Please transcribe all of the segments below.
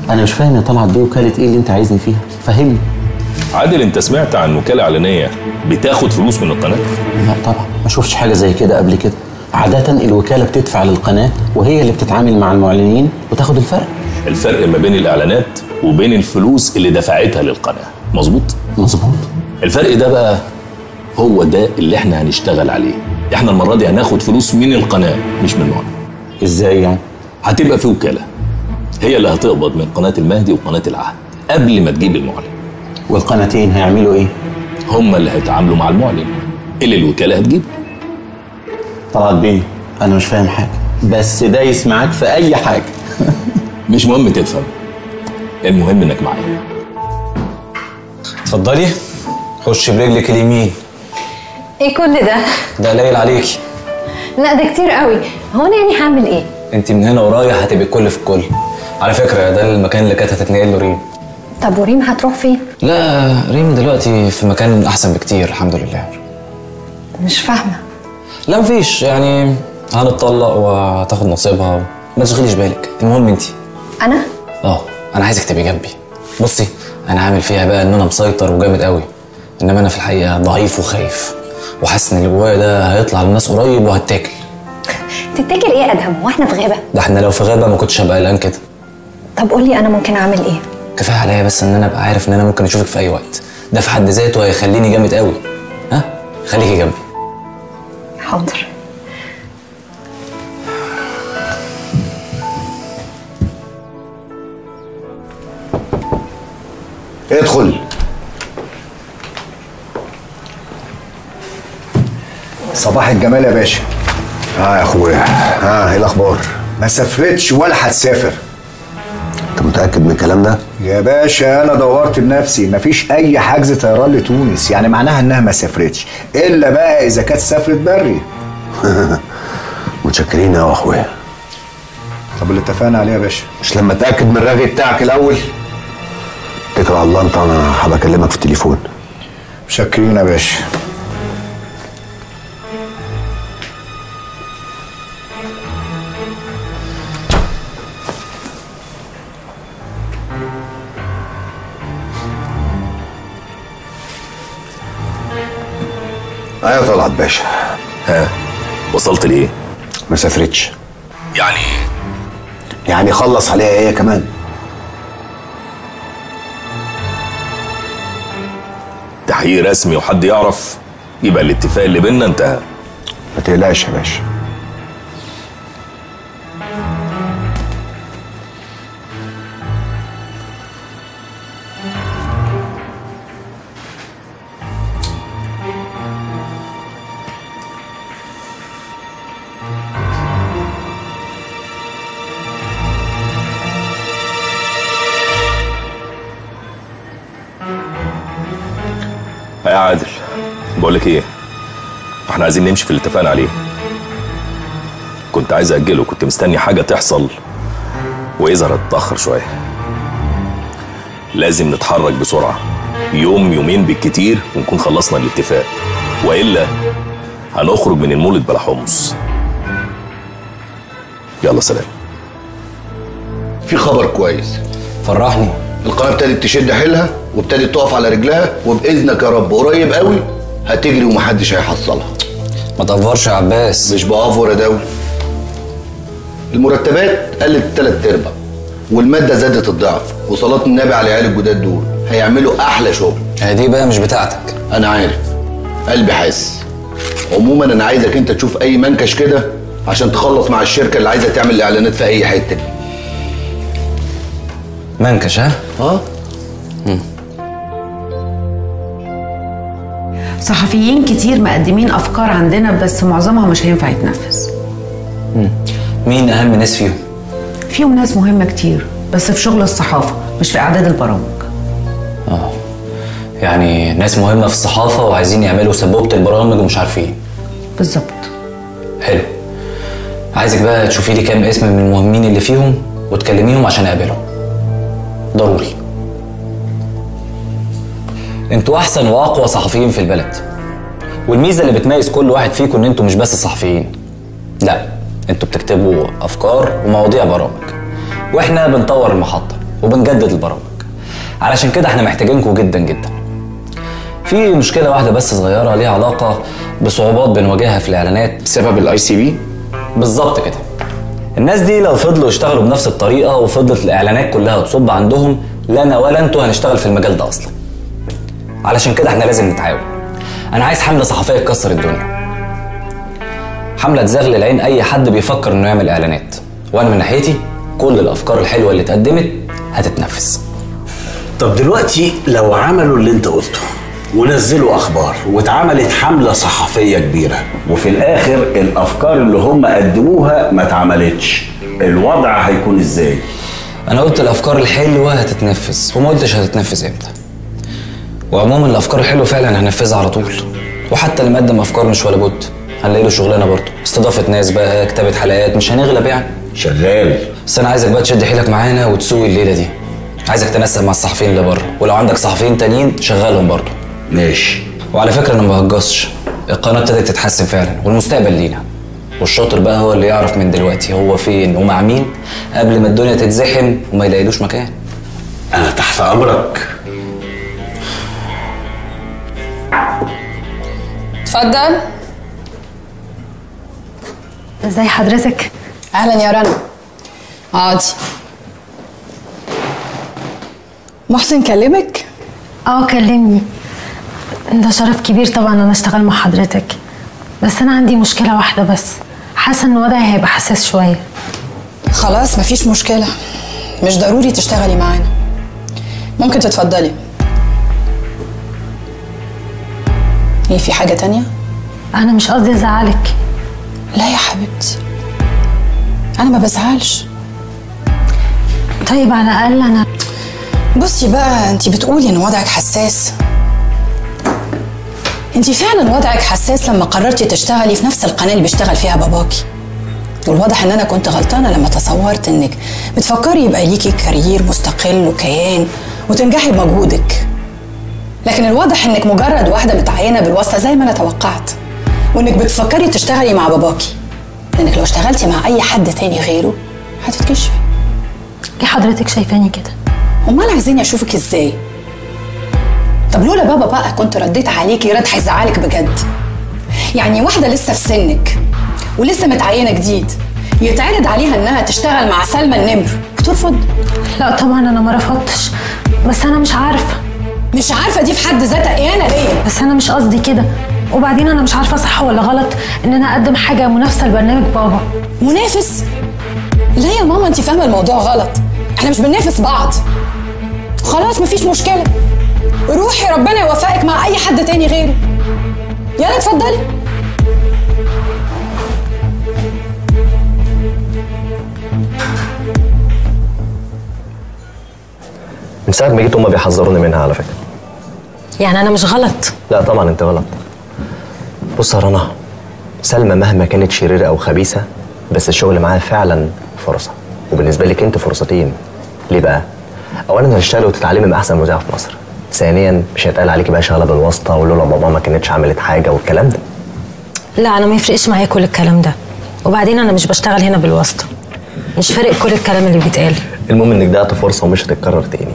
انا مش فاهم يا طلعت دي وكاله ايه اللي انت عايزني فيها فهمني عادل انت سمعت عن وكاله اعلانيه بتاخد فلوس من القناه لا طبعا ما شفتش حاجه زي كده قبل كده عاده الوكاله بتدفع للقناه وهي اللي بتتعامل مع المعلنين وتاخد الفرق الفرق ما بين الاعلانات وبين الفلوس اللي دفعتها للقناه مظبوط مظبوط الفرق ده بقى هو ده اللي احنا هنشتغل عليه احنا المره دي هناخد فلوس من القناه مش من المعلن ازاي يعني هتبقى في وكاله هي اللي هتقبض من قناه المهدي وقناه العهد قبل ما تجيب المعلن والقناتين هيعملوا ايه هما اللي هيتعاملوا مع المعلن اللي الوكاله هتجيبه طلعت بيه انا مش فاهم حاجه بس دايس معاك في اي حاجه مش مهم تفهم المهم انك معايا اتفضلي خش برجلك اليمين ايه كل ده؟ ده قليل عليكي لا ده كتير قوي هو انا يعني هعمل ايه؟ انت من هنا ورايح هتبقى الكل في الكل على فكره ده المكان اللي كانت هتتنقل له ريم طب وريم هتروح فين؟ لا ريم دلوقتي في مكان احسن بكتير الحمد لله مش فاهمه لا مفيش يعني هنتطلق وهتاخد نصيبها ما تشغليش بالك المهم انت انا؟ اه انا عايزك تبقي جنبي بصي انا عامل فيها بقى ان انا مسيطر وجامد قوي انما انا في الحقيقه ضعيف وخايف وحاسس ان اللي جوايا ده هيطلع للناس قريب وهتاكل تتاكل ايه يا ادهم؟ هو احنا في غابه؟ ده احنا لو في غابه ما كنتش هبقى قلقان كده طب قولي انا ممكن اعمل ايه؟ كفايه عليا بس ان انا ابقى عارف ان انا ممكن اشوفك في اي وقت ده في حد ذاته هيخليني جامد قوي ها خليكي جنبي حاضر ادخل صباح الجمال يا باشا اه يا اخويا ها ايه الاخبار ما سافرتش ولا هتسافر انت متاكد من الكلام ده يا باشا انا دورت بنفسي مفيش اي حجز طيران لتونس يعني معناها انها ما سافرتش الا بقى اذا كانت سافرت بري متشكرين يا اخويا طب اللي اتفقنا عليه يا باشا مش لما اتاكد من الرغي بتاعك الاول اتكل على الله انت انا هبقى اكلمك في التليفون متشكرين يا باشا ايوه طلعت باشا ها وصلت لايه ما سافرتش يعني يعني خلص عليها هي كمان تحقيق رسمي وحد يعرف يبقى الاتفاق اللي بينا انتهى ما تقلقش يا باشا يا عادل بقول لك ايه احنا عايزين نمشي في اللي اتفقنا عليه كنت عايز اجله كنت مستني حاجه تحصل واذا هتتاخر شويه لازم نتحرك بسرعه يوم يومين بالكتير ونكون خلصنا الاتفاق والا هنخرج من المولد بلا حمص يلا سلام في خبر كويس فرحني القناه ابتدت تشد حيلها وابتدت تقف على رجلها وباذنك يا رب قريب قوي هتجري ومحدش هيحصلها ما تقفرش يا عباس مش بافور يا دولي المرتبات قلت تلات ارباع والماده زادت الضعف وصلاه النبي على العيال الجداد دول هيعملوا احلى شغل هي دي بقى مش بتاعتك انا عارف قلبي حاسس عموما انا عايزك انت تشوف اي منكش كده عشان تخلص مع الشركه اللي عايزه تعمل اعلانات في اي حته دي منكش ها اه صحفيين كتير مقدمين افكار عندنا بس معظمها مش هينفع يتنفذ مين اهم ناس فيهم فيهم ناس مهمه كتير بس في شغل الصحافه مش في اعداد البرامج اه يعني ناس مهمه في الصحافه وعايزين يعملوا سبوبه البرامج ومش عارفين بالظبط حلو عايزك بقى تشوفي لي كام اسم من المهمين اللي فيهم وتكلميهم عشان اقابلهم ضروري انتوا احسن واقوى صحفيين في البلد والميزه اللي بتميز كل واحد فيكم ان انتوا مش بس صحفيين لا انتوا بتكتبوا افكار ومواضيع برامج واحنا بنطور المحطه وبنجدد البرامج علشان كده احنا محتاجينكم جدا جدا في مشكله واحده بس صغيره ليها علاقه بصعوبات بنواجهها في الاعلانات بسبب الاي سي بي بالظبط كده الناس دي لو فضلوا يشتغلوا بنفس الطريقه وفضلت الاعلانات كلها تصب عندهم لا انا ولا انتوا هنشتغل في المجال ده اصلا علشان كده احنا لازم نتعاون انا عايز حمله صحفيه تكسر الدنيا حمله تزغلل عين اي حد بيفكر انه يعمل اعلانات وانا من ناحيتي كل الافكار الحلوه اللي اتقدمت هتتنفذ طب دلوقتي لو عملوا اللي انت قلته ونزلوا اخبار واتعملت حمله صحفيه كبيره وفي الاخر الافكار اللي هم قدموها ما اتعملتش الوضع هيكون ازاي انا قلت الافكار الحلوه هتتنفذ وما قلتش هتتنفذ امتى وعموما الافكار الحلوه فعلا هننفذها على طول وحتى اللي مقدم افكار مش ولا بد هنلاقي له شغلانه برضه استضافه ناس بقى كتابه حلقات مش هنغلب يعني شغال بس انا عايزك بقى تشد حيلك معانا وتسوق الليله دي عايزك تنسق مع الصحفيين اللي بره ولو عندك صحفيين تانيين شغلهم برضه ماشي وعلى فكره انا ما بهجصش القناه ابتدت تتحسن فعلا والمستقبل لينا والشاطر بقى هو اللي يعرف من دلوقتي هو فين ومع مين قبل ما الدنيا تتزحم وما يلاقيلوش مكان انا تحت امرك اتفضل ازي حضرتك اهلا يا رنا اقعدي محسن كلمك اه كلمني ده شرف كبير طبعا انا اشتغل مع حضرتك بس انا عندي مشكله واحده بس حاسه ان وضعي هيبقى حساس شويه خلاص مفيش مشكله مش ضروري تشتغلي معانا ممكن تتفضلي ايه في حاجه تانية انا مش قصدي ازعلك لا يا حبيبتي انا ما بزعلش طيب على الاقل انا بصي بقى انت بتقولي ان وضعك حساس انت فعلا وضعك حساس لما قررتي تشتغلي في نفس القناه اللي بيشتغل فيها باباكي والواضح ان انا كنت غلطانه لما تصورت انك بتفكري يبقى ليكي كارير مستقل وكيان وتنجحي بمجهودك لكن الواضح انك مجرد واحده متعينه بالواسطه زي ما انا توقعت وانك بتفكري تشتغلي مع باباكي لانك لو اشتغلتي مع اي حد تاني غيره هتتكشفي ليه حضرتك شايفاني كده امال عايزين اشوفك ازاي طب لولا بابا بقى كنت رديت عليكي رد هيزعلك بجد يعني واحده لسه في سنك ولسه متعينه جديد يتعرض عليها انها تشتغل مع سلمى النمر وترفض لا طبعا انا ما رفضتش بس انا مش عارفه مش عارفه دي في حد ذاتها اهانه ليا بس انا مش قصدي كده وبعدين انا مش عارفه صح ولا غلط ان انا اقدم حاجه منافسه لبرنامج بابا منافس لا يا ماما انت فاهمه الموضوع غلط احنا مش بننافس بعض خلاص مفيش مشكله روحي ربنا يوفقك مع اي حد تاني غيره يلا اتفضلي من ساعة ما جيت هما بيحذروني منها على فكرة يعني انا مش غلط لا طبعا انت غلط بص يا رنا سلمى مهما كانت شريرة أو خبيثة بس الشغل معاها فعلا فرصة وبالنسبة لك أنت فرصتين ليه بقى؟ أولا هتشتغلي وتتعلمي مع أحسن مذيعة في مصر ثانيا مش هيتقال عليكي بقى شغالة بالواسطة ولولا بابا ما كانتش عملت حاجة والكلام ده لا انا ما يفرقش معايا كل الكلام ده وبعدين انا مش بشتغل هنا بالواسطه مش فارق كل الكلام اللي بيتقال المهم انك ضيعت فرصة ومش هتتكرر تاني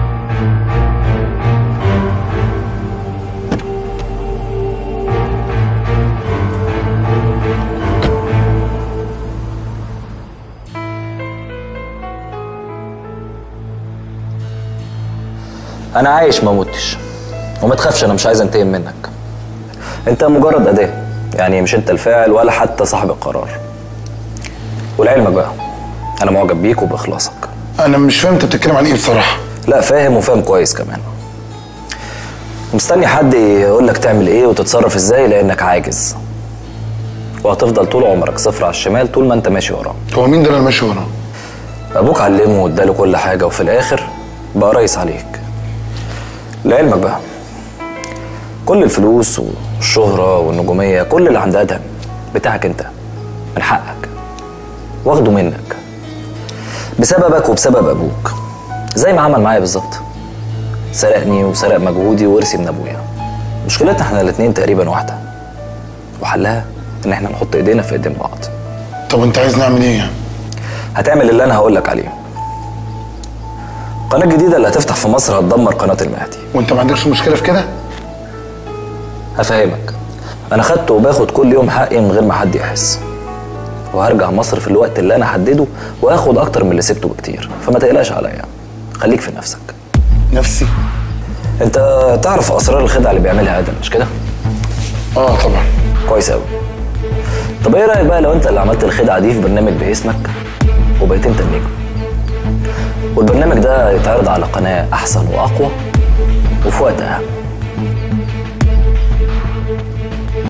انا عايش ما متش وما تخافش انا مش عايز انتقم منك انت مجرد اداه يعني مش انت الفاعل ولا حتى صاحب القرار ولعلمك بقى انا معجب بيك وباخلاصك انا مش فاهم انت بتتكلم عن ايه بصراحه لا فاهم وفاهم كويس كمان مستني حد يقول لك تعمل ايه وتتصرف ازاي لانك عاجز وهتفضل طول عمرك صفر على الشمال طول ما انت ماشي وراه هو مين ده اللي ماشي وراه ابوك علمه واداله كل حاجه وفي الاخر بقى رئيس عليك لعلمك بقى كل الفلوس والشهرة والنجومية كل اللي عند آدم بتاعك أنت من حقك واخده منك بسببك وبسبب أبوك زي ما عمل معايا بالظبط سرقني وسرق مجهودي وورثي من أبويا مشكلتنا احنا الاتنين تقريبا واحدة وحلها إن احنا نحط إيدينا في إيدين بعض طب انت عايز نعمل ايه يعني هتعمل اللي أنا هقولك عليه القناه الجديده اللي هتفتح في مصر هتدمر قناه المهدي وانت ما عندكش مشكله في كده هفهمك انا خدت وباخد كل يوم حقي من غير ما حد يحس وهرجع مصر في الوقت اللي انا حدده واخد اكتر من اللي سبته بكتير فما تقلقش عليا خليك في نفسك نفسي انت تعرف اسرار الخدعه اللي بيعملها ادم مش كده اه طبعا كويس قوي طب ايه رايك بقى لو انت اللي عملت الخدعه دي في برنامج باسمك وبقيت انت النجم والبرنامج ده يتعرض على قناه احسن واقوى وفي وقت اهم